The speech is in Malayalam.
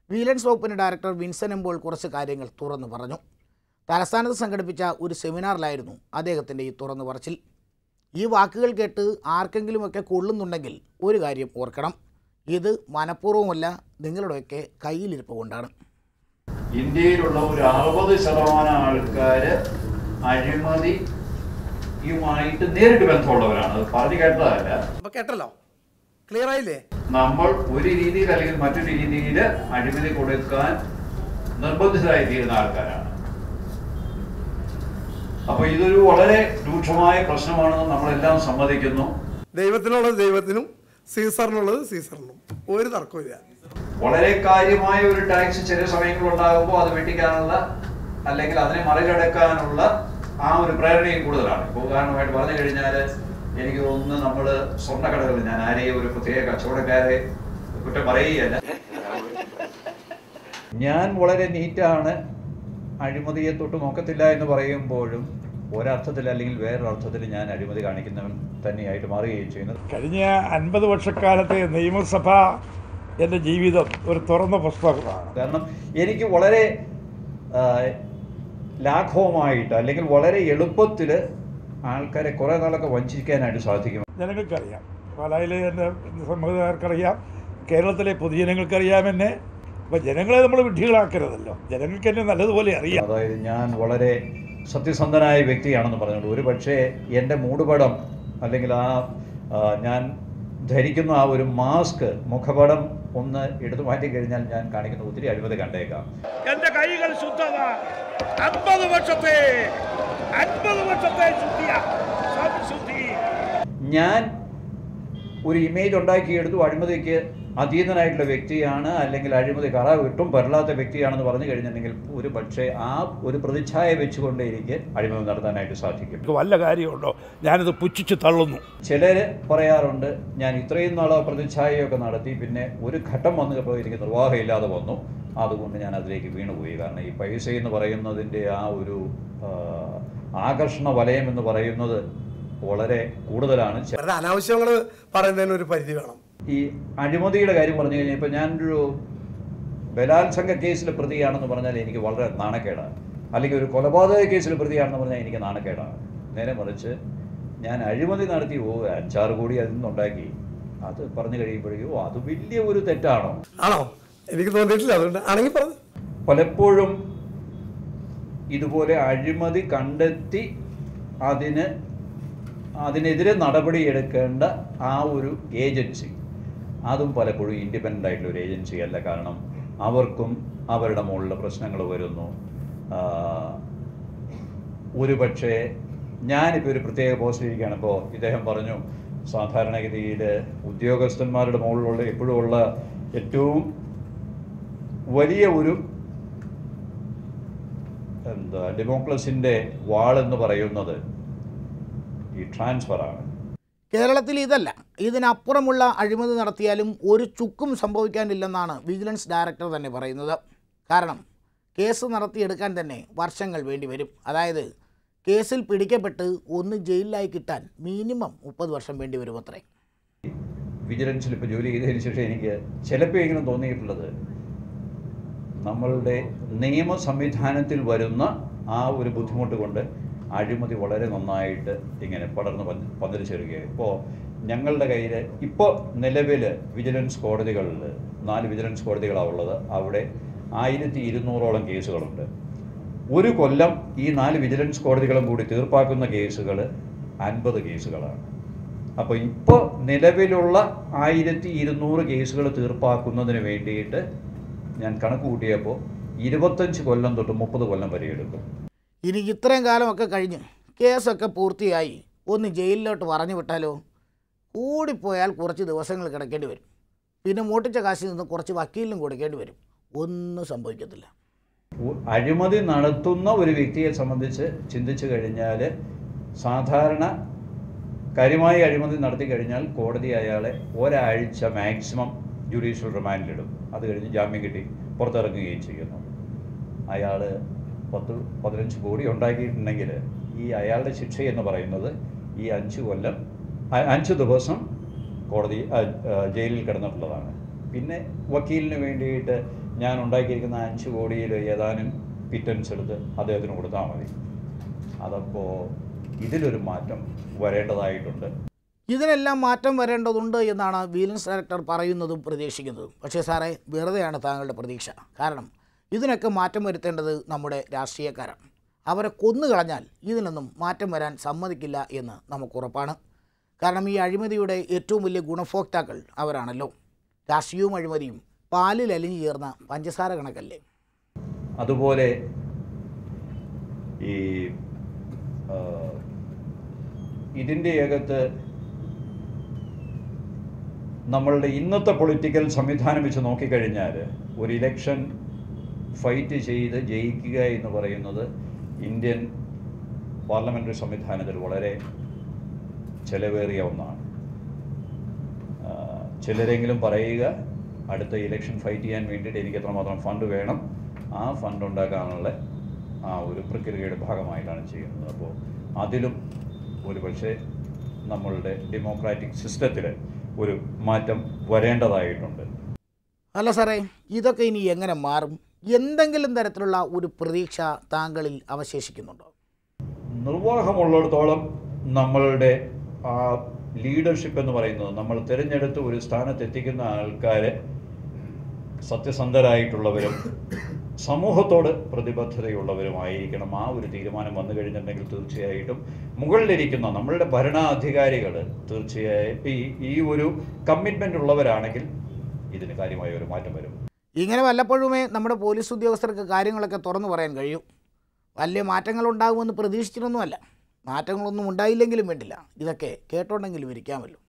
വിജിലൻസ് വകുപ്പിൻ്റെ ഡയറക്ടർ വിൻസൻ എമ്പോൾ കുറച്ച് കാര്യങ്ങൾ തുറന്നു പറഞ്ഞു തലസ്ഥാനത്ത് സംഘടിപ്പിച്ച ഒരു സെമിനാറിലായിരുന്നു അദ്ദേഹത്തിൻ്റെ ഈ തുറന്നു പറച്ചിൽ ഈ വാക്കുകൾ കേട്ട് ആർക്കെങ്കിലുമൊക്കെ കൊള്ളുന്നുണ്ടെങ്കിൽ ഒരു കാര്യം ഓർക്കണം ഇത് മനഃപൂർവ്വമല്ല നിങ്ങളുടെയൊക്കെ കയ്യിലിരിപ്പ് കൊണ്ടാണ് ഇന്ത്യയിലുള്ള ഒരു അറുപത് ശതമാനം ആൾക്കാര് അഴിമതിയുമായിട്ട് നേരിട്ട് ബന്ധമുള്ളവരാണ് അത് പറഞ്ഞു കേട്ടതല്ല അപ്പൊ കേട്ടല്ലോ ക്ലിയർ ആയില്ലേ നമ്മൾ ഒരു രീതിയിൽ അല്ലെങ്കിൽ മറ്റൊരു രീതിയിൽ അഴിമതി കൊടുക്കാൻ നിർബന്ധിതരായി തീരുന്ന ആൾക്കാരാണ് അപ്പൊ ഇതൊരു വളരെ രൂക്ഷമായ പ്രശ്നമാണെന്ന് നമ്മളെല്ലാം സമ്മതിക്കുന്നു ദൈവത്തിനുള്ളത് ദൈവത്തിനും സീസറിനുള്ളത് സീസറിനും ഒരു തർക്കമില്ല വളരെ കാര്യമായ ഒരു ടാക്സ് ചില സമയങ്ങളിൽ ഉണ്ടാകുമ്പോൾ അത് വെട്ടിക്കാനുള്ള അല്ലെങ്കിൽ അതിനെ മറികടക്കാനുള്ള ആ ഒരു പ്രേരണയും കൂടുതലാണ് ഇപ്പോൾ ഉദാഹരണമായിട്ട് പറഞ്ഞു കഴിഞ്ഞാൽ എനിക്ക് തോന്നുന്നു നമ്മൾ സ്വർണ്ണക്കടകൾ ഞാൻ ആരെയും ഒരു പ്രത്യേക കച്ചവടക്കാരെ കുറ്റം പറയുകയല്ല ഞാൻ വളരെ നീറ്റാണ് അഴിമതിയെ തൊട്ട് നോക്കത്തില്ല എന്ന് പറയുമ്പോഴും ഒരർത്ഥത്തിൽ അല്ലെങ്കിൽ വേറൊരർത്ഥത്തിൽ ഞാൻ അഴിമതി കാണിക്കുന്നവൻ തന്നെയായിട്ട് മാറുകയും ചെയ്യുന്നത് കഴിഞ്ഞ അൻപത് വർഷക്കാലത്തെ നിയമസഭ എൻ്റെ ജീവിതം ഒരു തുറന്ന പുസ്തകമാണ് കാരണം എനിക്ക് വളരെ ആ, ലാഘവമായിട്ട് അല്ലെങ്കിൽ വളരെ എളുപ്പത്തിൽ ആൾക്കാരെ കുറേ നാളൊക്കെ വഞ്ചിക്കാനായിട്ട് സാധിക്കും ജനങ്ങൾക്കറിയാം പാലായിലെ എൻ്റെ സമ്മതിദാർക്കറിയാം കേരളത്തിലെ പൊതുജനങ്ങൾക്കറിയാം എന്നെ അപ്പം ജനങ്ങളെ നമ്മൾ വിഡ്ഢികളാക്കരുതല്ലോ ജനങ്ങൾക്ക് എന്നെ നല്ലതുപോലെ അറിയാം അതായത് ഞാൻ വളരെ സത്യസന്ധനായ വ്യക്തിയാണെന്ന് പറഞ്ഞുകൊണ്ട് ഒരു പക്ഷേ എൻ്റെ മൂടുപടം അല്ലെങ്കിൽ ആ ആ, ഞാൻ ധരിക്കുന്ന ആ ഒരു മാസ്ക് മുഖപടം ഒന്ന് എടുത്തു മാറ്റി കഴിഞ്ഞാൽ ഞാൻ കാണിക്കുന്ന ഒത്തിരി അഴിമതി കണ്ടേക്കാം എൻ്റെ കൈകൾ ശുദ്ധത അൻപത് വർഷത്തെ അൻപത് വർഷത്തെ ശുദ്ധിയ സംശുദ്ധി ഞാൻ ഒരു ഇമേജ് ഉണ്ടാക്കിയെടുത്തു അഴിമതിക്ക് അതീതനായിട്ടുള്ള വ്യക്തിയാണ് അല്ലെങ്കിൽ അഴിമതി കറ വിട്ടും പെരളാത്ത വ്യക്തിയാണെന്ന് പറഞ്ഞു കഴിഞ്ഞിട്ടുണ്ടെങ്കിൽ ഒരു പക്ഷേ ആ ഒരു പ്രതിച്ഛായ വെച്ചുകൊണ്ട് എനിക്ക് അഴിമതി നടത്താനായിട്ട് സാധിക്കും എനിക്ക് വല്ല കാര്യമുണ്ടോ ഞാനിത് പുച്ഛിച്ച് തള്ളുന്നു ചിലർ പറയാറുണ്ട് ഞാൻ ഇത്രയും നാൾ പ്രതിച്ഛായയൊക്കെ നടത്തി പിന്നെ ഒരു ഘട്ടം വന്നപ്പോൾ എനിക്ക് നിർവാഹമില്ലാതെ വന്നു അതുകൊണ്ട് ഞാൻ അതിലേക്ക് വീണുപോയി കാരണം ഈ പൈസ എന്ന് പറയുന്നതിൻ്റെ ആ ഒരു ആ, ആകർഷണ വലയം എന്ന് പറയുന്നത് വളരെ കൂടുതലാണ് ചെ- വെറുതെ അനാവശ്യങ്ങൾ പറയുന്നതിന് ഒരു പരിധി വേണം ഈ അഴിമതിയുടെ കാര്യം പറഞ്ഞു കഴിഞ്ഞാൽ ഇപ്പം ഞാനൊരു ബലാത്സംഗ കേസിലെ പ്രതിയാണെന്ന് പറഞ്ഞാൽ എനിക്ക് വളരെ നാണക്കേടാണ് അല്ലെങ്കിൽ ഒരു കൊലപാതക കേസിലെ പ്രതിയാണെന്ന് പറഞ്ഞാൽ എനിക്ക് നാണക്കേടാണ് നേരെ മറിച്ച് ഞാൻ അഴിമതി നടത്തി ഓ അഞ്ചാറ് കോടി അതിൽ നിന്നുണ്ടാക്കി അത് പറഞ്ഞു കഴിയുമ്പോഴേക്കും ഓ അത് വലിയ ഒരു തെറ്റാണോ ആണോ എനിക്ക് തോന്നിയിട്ടില്ല അതുകൊണ്ട് ആണെങ്കിൽ പറഞ്ഞു പലപ്പോഴും ഇതുപോലെ അഴിമതി കണ്ടെത്തി അതിന് അതിനെതിരെ നടപടിയെടുക്കേണ്ട ആ ഒരു ഏജൻസി അതും പലപ്പോഴും ഇൻഡിപെൻഡൻ്റ് ആയിട്ടുള്ള ഒരു ഏജൻസി അല്ല കാരണം അവർക്കും അവരുടെ മുകളിൽ പ്രശ്നങ്ങൾ വരുന്നു ആ, ഒരു പക്ഷേ ഞാനിപ്പോൾ ഒരു പ്രത്യേക പോസ്റ്റിൽ ഇരിക്കുകയാണ് ഇപ്പോൾ ഇദ്ദേഹം പറഞ്ഞു സാധാരണഗതിയിൽ ഉദ്യോഗസ്ഥന്മാരുടെ മുകളിലുള്ള എപ്പോഴും ഉള്ള ഏറ്റവും വലിയ ഒരു എന്താ ഡെമോക്രസിൻ്റെ വാളെന്ന് പറയുന്നത് ഈ ട്രാൻസ്ഫറാണ് കേരളത്തിൽ ഇതല്ല ഇതിനപ്പുറമുള്ള അഴിമതി നടത്തിയാലും ഒരു ചുക്കും സംഭവിക്കാനില്ലെന്നാണ് വിജിലൻസ് ഡയറക്ടർ തന്നെ പറയുന്നത് കാരണം കേസ് നടത്തിയെടുക്കാൻ തന്നെ വർഷങ്ങൾ വേണ്ടിവരും അതായത് കേസിൽ പിടിക്കപ്പെട്ട് ഒന്ന് ജയിലിലായി കിട്ടാൻ മിനിമം മുപ്പത് വർഷം വേണ്ടി വരും അത്രേ വിജിലൻസിൽ ഇപ്പോൾ ജോലി ചെയ്തതിന് ശേഷം എനിക്ക് ചിലപ്പോൾ എങ്കിലും തോന്നിയിട്ടുള്ളത് നമ്മളുടെ നിയമ സംവിധാനത്തിൽ വരുന്ന ആ ഒരു ബുദ്ധിമുട്ട് കൊണ്ട് അഴിമതി വളരെ നന്നായിട്ട് ഇങ്ങനെ പടർന്ന് പന്ത് പന്തലിച്ചേരുകയാണ് ഇപ്പോൾ ഞങ്ങളുടെ കയ്യിൽ ഇപ്പോൾ നിലവിൽ വിജിലൻസ് കോടതികളിൽ നാല് വിജിലൻസ് കോടതികളാണ് ഉള്ളത് അവിടെ ആയിരത്തി ഇരുന്നൂറോളം കേസുകളുണ്ട് ഒരു കൊല്ലം ഈ നാല് വിജിലൻസ് കോടതികളും കൂടി തീർപ്പാക്കുന്ന കേസുകൾ അൻപത് കേസുകളാണ് അപ്പോൾ ഇപ്പോൾ നിലവിലുള്ള ആയിരത്തി ഇരുന്നൂറ് കേസുകൾ തീർപ്പാക്കുന്നതിന് വേണ്ടിയിട്ട് ഞാൻ കണക്ക് കൂട്ടിയപ്പോൾ ഇരുപത്തഞ്ച് കൊല്ലം തൊട്ട് മുപ്പത് കൊല്ലം വരെ എടുക്കും ഇനി ഇത്രയും കാലമൊക്കെ കഴിഞ്ഞ് കേസൊക്കെ പൂർത്തിയായി ഒന്ന് ജയിലിലോട്ട് പറഞ്ഞു വിട്ടാലോ കൂടിപ്പോയാൽ കുറച്ച് ദിവസങ്ങൾ കിടക്കേണ്ടി വരും പിന്നെ മൂട്ടിച്ച കാശിൽ നിന്ന് കുറച്ച് വക്കീലിനും കൊടുക്കേണ്ടി വരും ഒന്നും സംഭവിക്കത്തില്ല ഉ- അഴിമതി നടത്തുന്ന ഒരു വ്യക്തിയെ സംബന്ധിച്ച് ചിന്തിച്ചു കഴിഞ്ഞാൽ സാധാരണ കാര്യമായി അഴിമതി നടത്തി കഴിഞ്ഞാൽ കോടതി അയാളെ ഒരാഴ്ച മാക്സിമം ജുഡീഷ്യൽ റിമാൻഡിലിടും അത് കഴിഞ്ഞ് ജാമ്യം കിട്ടി പുറത്തിറങ്ങുകയും ചെയ്യുന്നു അയാൾ പത്ത് പതിനഞ്ച് കോടി ഉണ്ടാക്കിയിട്ടുണ്ടെങ്കിൽ ഈ അയാളുടെ ശിക്ഷ എന്ന് പറയുന്നത് ഈ അഞ്ച് കൊല്ലം അ- അഞ്ച് ദിവസം കോടതി അ, അ, ജയിലിൽ കിടന്നിട്ടുള്ളതാണ് പിന്നെ വക്കീലിന് വേണ്ടിയിട്ട് ഞാൻ ഉണ്ടാക്കിയിരിക്കുന്ന അഞ്ച് കോടിയിൽ ഏതാനും പിറ്റൻസ് എടുത്ത് അദ്ദേഹത്തിന് കൊടുത്താൽ മതി അതപ്പോൾ ഇതിലൊരു മാറ്റം വരേണ്ടതായിട്ടുണ്ട് ഇതിനെല്ലാം മാറ്റം വരേണ്ടതുണ്ട് എന്നാണ് വിജിലൻസ് ഡയറക്ടർ പറയുന്നതും പ്രതീക്ഷിക്കുന്നതും പക്ഷേ സാറേ വെറുതെയാണ് താങ്കളുടെ പ്രതീക്ഷ കാരണം ഇതിനൊക്കെ മാറ്റം വരുത്തേണ്ടത് നമ്മുടെ രാഷ്ട്രീയക്കാരാണ് അവരെ കൊന്നുകളഞ്ഞാൽ ഇതിനൊന്നും മാറ്റം വരാൻ സമ്മതിക്കില്ല എന്ന് നമുക്ക് ഉറപ്പാണ് കാരണം ഈ അഴിമതിയുടെ ഏറ്റവും വലിയ ഗുണഭോക്താക്കൾ അവരാണല്ലോ രാഷ്ട്രീയവും അഴിമതിയും പാലിൽ അലിഞ്ഞു ചേർന്ന പഞ്ചസാര കണക്കല്ലേ അതുപോലെ ഈ ആ, ഇതിൻ്റെ അകത്ത് നമ്മളുടെ ഇന്നത്തെ പൊളിറ്റിക്കൽ സംവിധാനം വെച്ച് നോക്കിക്കഴിഞ്ഞാൽ ഒരു ഇലക്ഷൻ ഫൈറ്റ് ചെയ്ത് ജയിക്കുക എന്ന് പറയുന്നത് ഇന്ത്യൻ പാർലമെൻ്ററി സംവിധാനത്തിൽ വളരെ ചെലവേറിയ ഒന്നാണ് ആ, ചിലരെങ്കിലും പറയുക അടുത്ത ഇലക്ഷൻ ഫൈറ്റ് ചെയ്യാൻ വേണ്ടിയിട്ട് എനിക്ക് എത്രമാത്രം ഫണ്ട് വേണം ആ ഫണ്ട് ഉണ്ടാക്കാനുള്ള ആ ഒരു പ്രക്രിയയുടെ ഭാഗമായിട്ടാണ് ചെയ്യുന്നത് അപ്പോൾ അതിലും ഒരു പക്ഷേ നമ്മളുടെ ഡെമോക്രാറ്റിക് സിസ്റ്റത്തിൽ ഒരു മാറ്റം വരേണ്ടതായിട്ടുണ്ട് അല്ല സാറേ ഇതൊക്കെ ഇനി എങ്ങനെ മാറും എന്തെങ്കിലും തരത്തിലുള്ള ഒരു പ്രതീക്ഷ താങ്കളിൽ അവശേഷിക്കുന്നുണ്ടോ നിർവാഹമുള്ളിടത്തോളം നമ്മളുടെ ആ ലീഡർഷിപ്പ് എന്ന് പറയുന്നത് നമ്മൾ തിരഞ്ഞെടുത്ത് ഒരു സ്ഥാനത്ത് എത്തിക്കുന്ന ആൾക്കാർ സത്യസന്ധരായിട്ടുള്ളവരും സമൂഹത്തോട് പ്രതിബദ്ധതയുള്ളവരുമായിരിക്കണം ആ ഒരു തീരുമാനം വന്നു കഴിഞ്ഞിട്ടുണ്ടെങ്കിൽ തീർച്ചയായിട്ടും മുകളിലിരിക്കുന്ന നമ്മളുടെ ഭരണാധികാരികൾ തീർച്ചയായും ഈ ഈ ഒരു കമ്മിറ്റ്മെൻ്റ് ഉള്ളവരാണെങ്കിൽ ഇതിന് കാര്യമായ ഒരു മാറ്റം വരും ഇങ്ങനെ വല്ലപ്പോഴുമേ നമ്മുടെ പോലീസ് ഉദ്യോഗസ്ഥർക്ക് കാര്യങ്ങളൊക്കെ തുറന്നു പറയാൻ കഴിയൂ വലിയ മാറ്റങ്ങൾ ഉണ്ടാകുമെന്ന് പ്രതീക്ഷിച്ചിട്ടൊന്നുമല്ല മാറ്റങ്ങളൊന്നും ഉണ്ടായില്ലെങ്കിലും വേണ്ടില്ല ഇതൊക്കെ കേട്ടോണ്ടെങ്കിലും ഇരിക്കാമല്ലോ